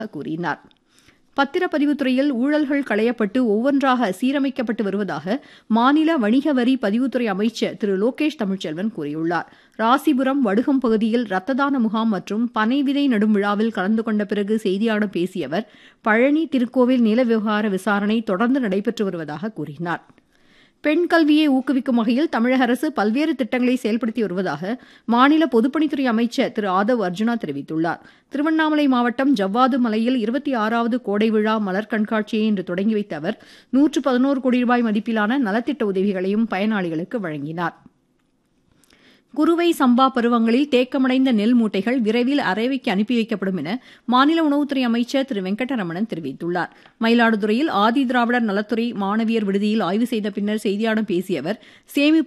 கூறினார் பத்திரப்பதிவுத் துறையில் ஊழல்கள் களையப்பட்டு ஒவ்வொன்றாக சீரமைக்கப்பட்டு வருவதாக மாநில வணிக வரி பதிவுத்துறை அமைச்சர் திரு லோகேஷ் தமிழ்ச்செல்வன் கூறியுள்ளார் ராசிபுரம் வடுகம் பகுதியில் ரத்த தான முகாம் மற்றும் பனை விதை நடும் விழாவில் கலந்து கொண்ட பிறகு செய்தியாளர்களிடம் பேசிய அவர் பழனி திருக்கோவில் நில விவகார விசாரணை தொடர்ந்து நடைபெற்று வருவதாக கூறினார் பெண் கல்வியை ஊக்குவிக்கும் வகையில் தமிழக அரசு பல்வேறு திட்டங்களை செயல்படுத்தி வருவதாக மாநில பொதுப்பணித்துறை அமைச்சர் திரு ஆதவ் அர்ஜுனா தெரிவித்துள்ளார் திருவண்ணாமலை மாவட்டம் ஜவ்வாது மலையில் இருபத்தி ஆறாவது கோடை விழா மலர் கண்காட்சியை இன்று தொடங்கி வைத்த அவர் நூற்று பதினோரு கோடி ரூபாய் மதிப்பிலான நலத்திட்ட உதவிகளையும் பயனாளிகளுக்கு வழங்கினார் குறுவை சம்பா பருவங்களில் தேக்கமடைந்த நெல் மூட்டைகள் விரைவில் அரைவைக்கு அனுப்பி வைக்கப்படும் என மாநில உணவுத்துறை அமைச்சர் திரு வெங்கட்டரமணன் தெரிவித்துள்ளார் மயிலாடுதுறையில் ஆதி திராவிடர் நலத்துறை மாணவியர் விடுதியில் ஆய்வு செய்த பின்னர் செய்தியாளர்களிடம் பேசிய அவர் சேமிப்பு